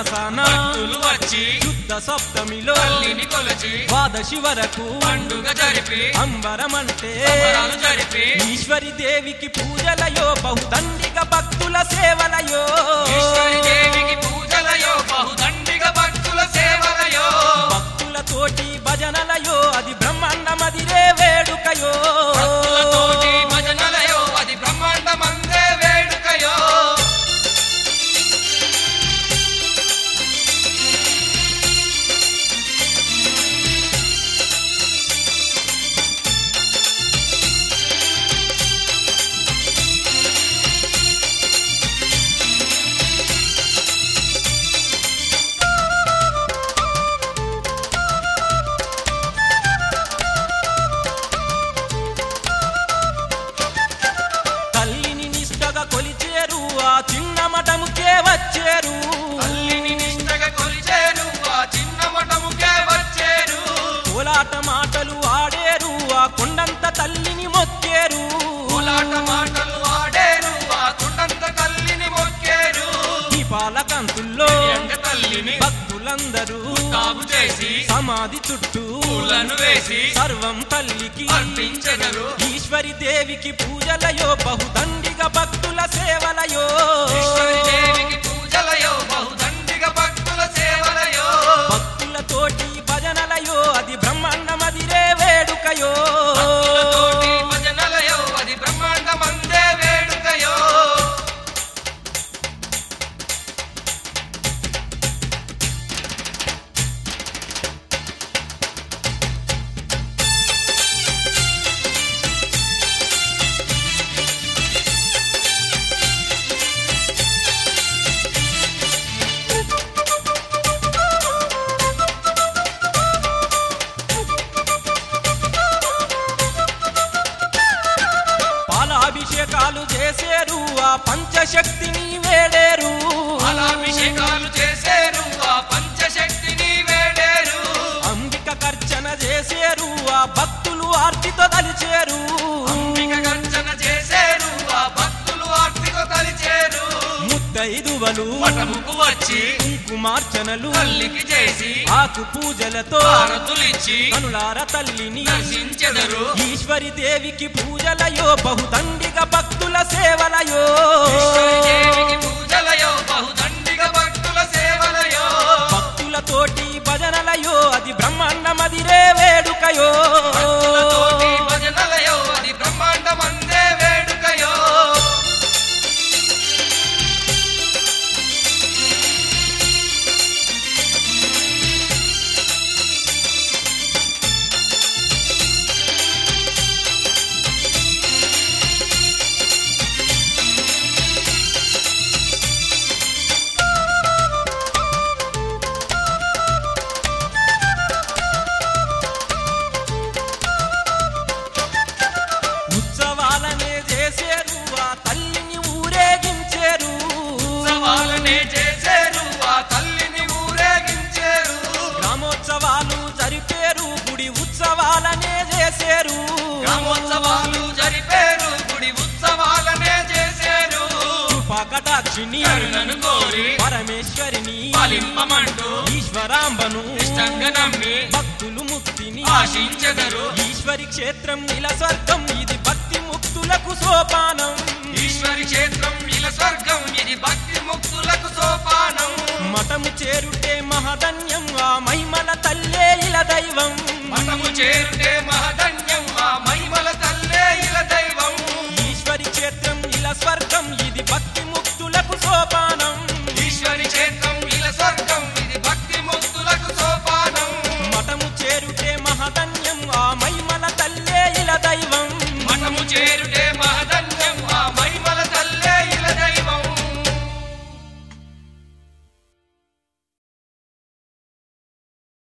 మాసాన భక్తులు వచ్చి శుద్ధ సప్తమిలో తల్లిని కొలచి ద్వాదశి వరకు పండుగ జరిపి అంబరమంటే సంబరాలు జరిపి ఈశ్వరి దేవికి పూజలయో బహుదండిగ భక్తుల సేవలయో ఈశ్వరి దేవికి పూజలయో బహుదండిగ భక్తుల సేవలయో భక్తులతోటి భజనలయో అది బ్రహ్మాండమదిరే వేడుకయో భక్తులతోటి భజనలయో అది బ్రహ్మాండమందే వేడుకయో తల్లిని నిష్టగా కొలిచేరు ఆ చిన్న మఠముకే వచ్చేరు తల్లిని నిష్టగా కొలిచేరు ఆ చిన్న మఠముకే వచ్చేరు కోలాట మాటలు ఆడేరు ఆ కొండంత తల్లిని మొక్కేరు కోలాట మాటలు ఆడేరు ఆ కొండంత తల్లిని మొక్కేరు దీపాల కంతుల్లో ఎండ తల్లిని భక్తులందరూ కాపు చేసి సమాధి చుట్టూ పూలను వేసి సర్వం తల్లికి అర్పించెదరు ఈశ్వరి దేవికి పూజలయో బహుదండిగ భక్తుల సేవలయో ఈశ్వరి దేవికి పూజలయో బహుదండిగ భక్తుల సేవలయో భక్తులతోటి భజనలయో అది బ్రహ్మాండమదిరే వేడుకయో భక్తులతోటి భజనలయో అది బ్రహ్మాండమందే వేడుకయో పాలాభిషేకాలు చేసేరు ఆ పంచశక్తిని వేడేరు పాలాభిషేకాలు చేసేరు ఆ పంచశక్తిని వేడేరు అంబిక కర్చన చేసేరు ఆ భక్తులు ఆర్తితో తలిచేరు అంబిక గర్జన చేసేరు ఆ భక్తులు ఆర్తితో తలిచేరు ముత్తైదువలు మఠముకు వచ్చి కుంకుమార్చనలు తల్లికి చేసి ఆకు పూజలతో హారతులిచ్చి కనులార తల్లిని దర్శించెదరు ఈశ్వరి దేవికి పూజలయో బహుదండిగ భక్తుల సేవలయో ఈశ్వరి దేవికి పూజలయో బహుదండిగ భక్తుల సేవలయో భక్తులతోటి భజనలయో అది బ్రహ్మాండమదిరే వేడుకయో భక్తులతోటి భజనలయో అది బ్రహ్మాండమందే వేడుకయో ఉత్సవాలనే చేసేరు ఆ తల్లిని ఊరేగించేరు ఉత్సవాలనే చేసేరు ఆ తల్లిని ఊరేగించేరు గ్రామోత్సవాలు జరిపేరు గుడి ఉత్సవాలనే చేసేరు గ్రామోత్సవాలు జరిపేరు గుడి ఉత్సవాలనే చేసేరు కృపాకటాక్షిని కరుణను కోరి పరమేశ్వరిని పాలింపమంటూ ఈశ్వరాంబను ఇష్టంగా నమ్మి భక్తులు ముక్తిని ఆశించెదరు ఈశ్వరి క్షేత్రం నిల స్వర్గం ఇది భక్తి ముక్తులకు సోపానం ఈశ్వరి క్షేత్రం ఇల స్వర్గం ఇది భక్తి ముక్తులకు సోపానం మఠము చేరుటే మహధన్యం ఆ మహిమల తల్లే ఇల దైవం మఠము చేరుటే మహదండ